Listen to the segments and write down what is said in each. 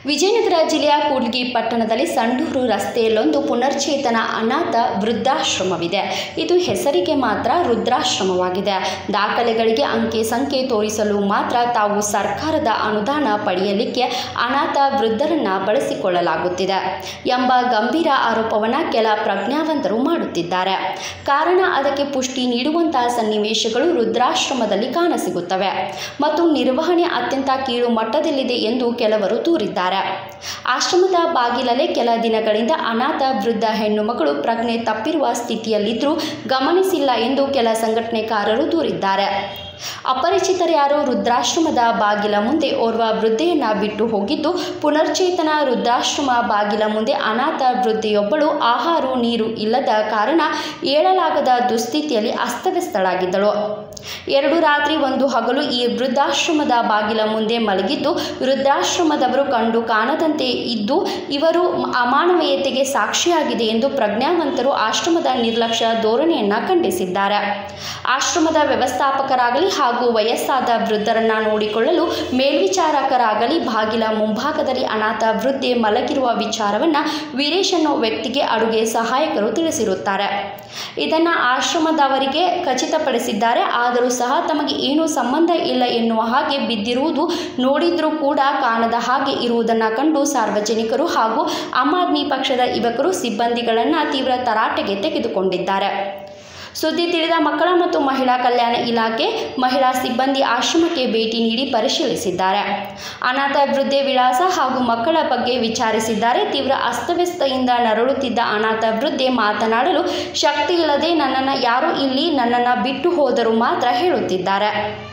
ವಿಜಯನಗರ ಜಿಲ್ಲೆಯ ಕೂಡ್ಲಿಗಿ ಪಟ್ಟಣದಲ್ಲಿ ಸಂಡೂರು ರಸ್ತೆಯಲ್ಲೊಂದು ಪುನರ್ಚೇತನ ಅನಾಥ ವೃದ್ಧಾಶ್ರಮವಿದೆ ಇದು ಹೆಸರಿಗೆ ಮಾತ್ರ ವೃದ್ಧಾಶ್ರಮವಾಗಿದೆ ದಾಖಲೆಗಳಿಗೆ ಅಂಕೆ ಸಂಖ್ಯೆ ತೋರಿಸಲು ಮಾತ್ರ ತಾವು ಸರ್ಕಾರದ ಅನುದಾನ ಪಡೆಯಲಿಕ್ಕೆ ಅನಾಥ ವೃದ್ಧರನ್ನ ಬಳಸಿಕೊಳ್ಳಲಾಗುತ್ತಿದೆ ಎಂಬ ಗಂಭೀರ ಆರೋಪವನ್ನು ಕೆಲ ಪ್ರಜ್ಞಾವಂತರು ಮಾಡುತ್ತಿದ್ದಾರೆ ಕಾರಣ ಅದಕ್ಕೆ ಪುಷ್ಟಿ ನೀಡುವಂತಹ ಸನ್ನಿವೇಶಗಳು ವೃದ್ಧಾಶ್ರಮದಲ್ಲಿ ಕಾಣಸಿಗುತ್ತವೆ ಮತ್ತು ನಿರ್ವಹಣೆ ಅತ್ಯಂತ ಕೀಳು ಮಟ್ಟದಲ್ಲಿದೆ ಎಂದು ಕೆಲವರು ದೂರಿದ್ದಾರೆ ಆಶ್ರಮದ ಬಾಗಿಲಲ್ಲೇ ಕೆಲ ದಿನಗಳಿಂದ ಅನಾಥ ವೃದ್ಧ ಹೆಣ್ಣು ಮಕ್ಕಳು ಪ್ರಜ್ಞೆ ತಪ್ಪಿರುವ ಸ್ಥಿತಿಯಲ್ಲಿದ್ದರೂ ಗಮನಿಸಿಲ್ಲ ಎಂದು ಕೆಲ ಸಂಘಟನೆಕಾರರು ದೂರಿದ್ದಾರೆ ಅಪರಿಚಿತರ್ಯಾರು ವೃದ್ಧಾಶ್ರಮದ ಬಾಗಿಲ ಮುಂದೆ ಓರ್ವ ವೃದ್ಧೆಯನ್ನ ಬಿಟ್ಟು ಹೋಗಿದ್ದು ಪುನರ್ಚೇತನ ವೃದ್ಧಾಶ್ರಮ ಬಾಗಿಲ ಮುಂದೆ ಅನಾಥ ವೃದ್ಧೆಯೊಬ್ಬಳು ಆಹಾರ ನೀರು ಇಲ್ಲದ ಕಾರಣ ಏಳಲಾಗದ ದುಸ್ಥಿತಿಯಲ್ಲಿ ಅಸ್ತವ್ಯಸ್ತಳಾಗಿದ್ದಳು ಎರಡು ರಾತ್ರಿ ಒಂದು ಹಗಲು ಈ ವೃದ್ಧಾಶ್ರಮದ ಬಾಗಿಲ ಮುಂದೆ ಮಲಗಿದ್ದು ವೃದ್ಧಾಶ್ರಮದವರು ಕಂಡು ಕಾಣದಂತೆ ಇದ್ದು ಇವರು ಅಮಾನವೀಯತೆಗೆ ಸಾಕ್ಷಿಯಾಗಿದೆ ಎಂದು ಪ್ರಜ್ಞಾವಂತರು ಆಶ್ರಮದ ನಿರ್ಲಕ್ಷ್ಯ ಧೋರಣೆಯನ್ನು ಖಂಡಿಸಿದ್ದಾರೆ ಆಶ್ರಮದ ವ್ಯವಸ್ಥಾಪಕರಾಗಲಿ ಹಾಗೂ ವಯಸ್ಸಾದ ವೃದ್ಧರನ್ನ ನೋಡಿಕೊಳ್ಳಲು ಮೇಲ್ವಿಚಾರಕರಾಗಲಿ ಬಾಗಿಲ ಮುಂಭಾಗದಲ್ಲಿ ಅನಾಥ ವೃದ್ಧೆ ಮಲಗಿರುವ ವಿಚಾರವನ್ನು ವೀರೇಶ್ ಅನ್ನೋ ವ್ಯಕ್ತಿಗೆ ಅಡುಗೆ ಸಹಾಯಕರು ತಿಳಿಸಿರುತ್ತಾರೆ ಇದನ್ನು ಆಶ್ರಮದವರಿಗೆ ಖಚಿತಪಡಿಸಿದ್ದಾರೆ ಆದರೂ ಸಹ ತಮಗೆ ಏನೂ ಸಂಬಂಧ ಇಲ್ಲ ಎನ್ನುವ ಹಾಗೆ ಬಿದ್ದಿರುವುದು ನೋಡಿದ್ರೂ ಕೂಡ ಕಾಣದ ಹಾಗೆ ಇರುವುದನ್ನು ಕಂಡು ಸಾರ್ವಜನಿಕರು ಹಾಗೂ ಆಮ್ ಆದ್ಮಿ ಪಕ್ಷದ ಯುವಕರು ಸಿಬ್ಬಂದಿಗಳನ್ನು ತೀವ್ರ ತರಾಟೆಗೆ ತೆಗೆದುಕೊಂಡಿದ್ದಾರೆ ಸುದ್ದಿ ತಿಳಿದ ಮಕ್ಕಳ ಮತ್ತು ಮಹಿಳಾ ಕಲ್ಯಾಣ ಇಲಾಖೆ ಮಹಿಳಾ ಸಿಬ್ಬಂದಿ ಆಶ್ರಮಕ್ಕೆ ಭೇಟಿ ನೀಡಿ ಪರಿಶೀಲಿಸಿದ್ದಾರೆ ಅನಾಥ ವೃದ್ಧೆ ವಿಳಾಸ ಹಾಗೂ ಮಕ್ಕಳ ಬಗ್ಗೆ ವಿಚಾರಿಸಿದ್ದಾರೆ ತೀವ್ರ ಅಸ್ತವ್ಯಸ್ತದಿಂದ ನರಳುತ್ತಿದ್ದ ಅನಾಥ ವೃದ್ಧೆ ಮಾತನಾಡಲು ಶಕ್ತಿ ಇಲ್ಲದೆ ನನ್ನನ್ನು ಯಾರು ಇಲ್ಲಿ ನನ್ನನ್ನು ಬಿಟ್ಟು ಹೋದರೂ ಮಾತ್ರ ಹೇಳುತ್ತಿದ್ದಾರೆ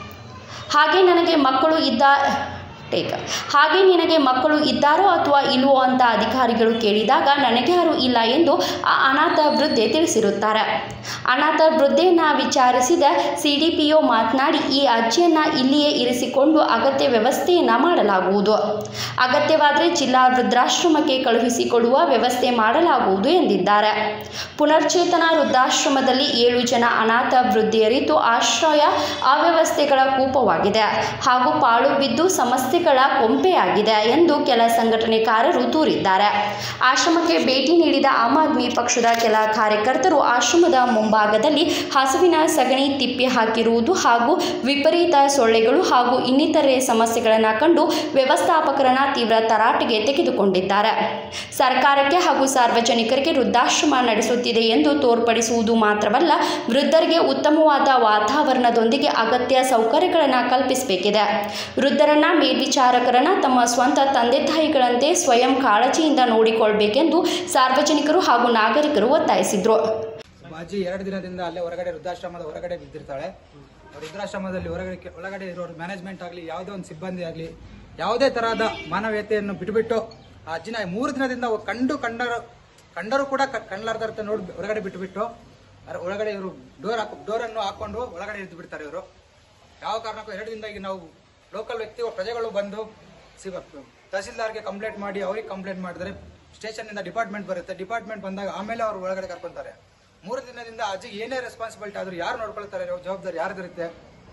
ಹಾಗೆ ನನಗೆ ಮಕ್ಕಳು ಇದ್ದ ಟೇಕ್ ಹಾಗೆ ನಿನಗೆ ಮಕ್ಕಳು ಇದ್ದಾರೋ ಅಥವಾ ಇಲ್ವೋ ಅಂತ ಅಧಿಕಾರಿಗಳು ಕೇಳಿದಾಗ ನನಗೆ ಯಾರೂ ಇಲ್ಲ ಎಂದು ಆ ಅನಾಥ ವೃದ್ಧೆ ತಿಳಿಸಿರುತ್ತಾರೆ ಅನಾಥ ವೃದ್ಧೆಯನ್ನು ವಿಚಾರಿಸಿದ ಸಿ ಡಿ ಪಿ ಒ ಮಾತನಾಡಿ ಈ ಅಜ್ಜಿಯನ್ನು ಇಲ್ಲಿಯೇ ಇರಿಸಿಕೊಂಡು ಅಗತ್ಯ ವ್ಯವಸ್ಥೆಯನ್ನು ಮಾಡಲಾಗುವುದು ಅಗತ್ಯವಾದರೆ ಜಿಲ್ಲಾ ವೃದ್ಧಾಶ್ರಮಕ್ಕೆ ಕಳುಹಿಸಿಕೊಡುವ ವ್ಯವಸ್ಥೆ ಮಾಡಲಾಗುವುದು ಎಂದಿದ್ದಾರೆ ಪುನರ್ಚೇತನ ವೃದ್ಧಾಶ್ರಮದಲ್ಲಿ ಏಳು ಜನ ಅನಾಥ ವೃದ್ಧೆಯರಿದ್ದು ಆಶ್ರಯ ಅವ್ಯವಸ್ಥೆಗಳ ಕೂಪವಾಗಿದೆ ಹಾಗೂ ಪಾಳು ಬಿದ್ದು ಸಮಸ್ಯೆಗಳ ಕೊಂಪೆಯಾಗಿದೆ ಎಂದು ಕೆಲ ಸಂಘಟನೆಕಾರರು ದೂರಿದ್ದಾರೆ ಆಶ್ರಮಕ್ಕೆ ಭೇಟಿ ನೀಡಿದ ಆಮ್ ಆದ್ಮಿ ಪಕ್ಷದ ಕೆಲ ಕಾರ್ಯಕರ್ತರು ಆಶ್ರಮದ ಮುಂಭಾಗದಲ್ಲಿ ಹಸುವಿನ ಸಗಣಿ ತಿಪ್ಪಿ ಹಾಕಿರುವುದು ಹಾಗೂ ವಿಪರೀತ ಸೊಳ್ಳೆಗಳು ಹಾಗೂ ಇನ್ನಿತರೆ ಸಮಸ್ಯೆಗಳನ್ನು ಕಂಡು ವ್ಯವಸ್ಥಾಪಕರನ್ನ ತೀವ್ರ ತರಾಟೆಗೆ ತೆಗೆದುಕೊಂಡಿದ್ದಾರೆ ಸರ್ಕಾರಕ್ಕೆ ಹಾಗೂ ಸಾರ್ವಜನಿಕರಿಗೆ ವೃದ್ಧಾಶ್ರಮ ನಡೆಸುತ್ತಿದೆ ಎಂದು ತೋರ್ಪಡಿಸುವುದು ಮಾತ್ರವಲ್ಲ ವೃದ್ಧರಿಗೆ ಉತ್ತಮವಾದ ವಾತಾವರಣದೊಂದಿಗೆ ಅಗತ್ಯ ಸೌಕರ್ಯಗಳನ್ನು ಕಲ್ಪಿಸಬೇಕಿದೆ ವೃದ್ಧರನ್ನ ಮೇಲ್ವಿಚಾರಕರನ್ನ ತಮ್ಮ ಸ್ವಂತ ತಂದೆ ತಾಯಿಗಳಂತೆ ಸ್ವಯಂ ಕಾಳಜಿಯಿಂದ ನೋಡಿಕೊಳ್ಬೇಕೆಂದು ಸಾರ್ವಜನಿಕರು ಹಾಗೂ ನಾಗರಿಕರು ಒತ್ತಾಯಿಸಿದರು ಅಜ್ಜಿ ಎರಡು ದಿನದಿಂದ ಅಲ್ಲೇ ಹೊರಗಡೆ ವೃದ್ಧಾಶ್ರಮದ ಹೊರಗಡೆ ಬಿದ್ದಿರ್ತಾಳೆ ಅವ್ರ ವೃದ್ಧಾಶ್ರಮದಲ್ಲಿ ಹೊರಗಡೆ ಒಳಗಡೆ ಇರೋರು ಮ್ಯಾನೇಜ್ಮೆಂಟ್ ಆಗಲಿ ಯಾವುದೇ ಒಂದು ಸಿಬ್ಬಂದಿ ಆಗಲಿ ಯಾವುದೇ ತರಹದ ಮಾನವೀಯತೆಯನ್ನು ಬಿಟ್ಟುಬಿಟ್ಟು ಆ ಅಜ್ಜಿನ ಮೂರು ದಿನದಿಂದ ಅವ್ರು ಕಂಡು ಕಂಡರು ಕಂಡರು ಕೂಡ ಕಂಡ್ಲಾರ್ದ ನೋಡಿ ಹೊರಗಡೆ ಬಿಟ್ಟುಬಿಟ್ಟು ಅದ್ರ ಒಳಗಡೆ ಇವರು ಡೋರ್ ಹಾಕಿ ಡೋರನ್ನು ಹಾಕೊಂಡು ಒಳಗಡೆ ಇದ್ದು ಬಿಡ್ತಾರೆ ಇವರು ಯಾವ ಕಾರಣಕ್ಕೂ ಎರಡು ದಿನದಾಗ ನಾವು ಲೋಕಲ್ ವ್ಯಕ್ತಿಗಳು ಪ್ರಜೆಗಳು ಬಂದು ಸಿ ತಹಸೀಲ್ದಾರ್ಗೆ ಕಂಪ್ಲೇಂಟ್ ಮಾಡಿ ಅವ್ರಿಗೆ ಕಂಪ್ಲೇಂಟ್ ಮಾಡಿದ್ರೆ ಸ್ಟೇಷನ್ನಿಂದ ಡಿಪಾರ್ಟ್ಮೆಂಟ್ ಬರುತ್ತೆ ಡಿಪಾರ್ಟ್ಮೆಂಟ್ ಬಂದಾಗ ಆಮೇಲೆ ಅವ್ರು ಒಳಗಡೆ ಕರ್ಕೊಂತಾರೆ ಮೂರು ದಿನದಿಂದ ಅಜ್ಜಿಗೆ ಏನೇ ರೆಸ್ಪಾನ್ಸಿಬಿಲಿಟಿ ಆದ್ರೂ ಯಾರು ನೋಡ್ಕೊಳ್ತಾರೆ ಇರೋ ಜವಾಬ್ದಾರಿ ಯಾರ್ದಿರುತ್ತೆ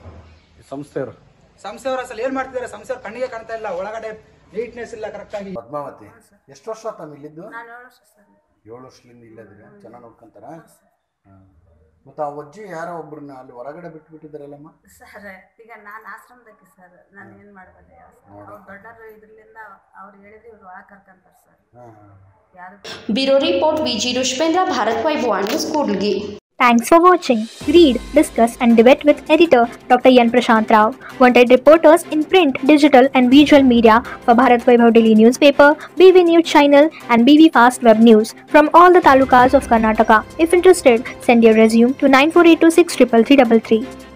ಸಂಸ್ಥೆಯವರು ಸಂಸ್ಥೆಯವರು ಅಸಲು ಏನ್ ಮಾಡ್ತಿದ್ದಾರೆ ಸಂಸ್ಥೆಯವ್ರ ಕಣ್ಣಿಗೆ ಕಾಣ್ತಾ ಇಲ್ಲ ಒಳಗಡೆ ನೀಟ್ನೆಸ್ ಇಲ್ಲ ಕರೆಕ್ಟ್ ಆಗಿ ಪದ್ಮಾವತಿ ಎಷ್ಟು ವರ್ಷ ತಮ್ಮ ಇಲ್ಲಿದ್ದು ನಾನು ಏಳು ವರ್ಷ ಸರ್ ಏಳು ವರ್ಷದಿಂದ ಇಲ್ಲದಿರ ಚೆನ್ನಾಗಿ ನೋಡ್ಕೊಂತಾರ ಹಾಂ ಮತ್ತು ಆ ಅಜ್ಜಿ ಯಾರೋ ಒಬ್ರನ್ನ ಅಲ್ಲಿ ಹೊರಗಡೆ ಬಿಟ್ಟು ಬಿಟ್ಟಿದ್ದಾರಲ್ಲಮ್ಮ ಸರ್ ಈಗ ನಾನು ಆಶ್ರಮದಕ್ಕೆ ಸರ್ ನಾನು ಏನು ಮಾಡಬಲ್ಲೆ ಅವ್ರು ದೊಡ್ಡವರು ಇದ್ರಲಿಂದ ಅವ್ರು ಹೇಳಿದ್ರೆ ಇವ್ರು ಒಳಗೆ ಕರ್ಕೊಂತಾರೆ ಸರ್ ಹಾಂ ಹಾಂ ಯಾರು bureau report Viji Rushpendra Bharat Vaibhava news Kudligi Thanks for watching. Read, discuss, and debate with editor Dr. Yan Prashant Rao. Wanted reporters in print, digital, and visual media for Bharat Vaibhav Daily Newspaper, BV News Channel, and BV Fast Web News from all the talukas of Karnataka. If interested, send your resume to 9482633333.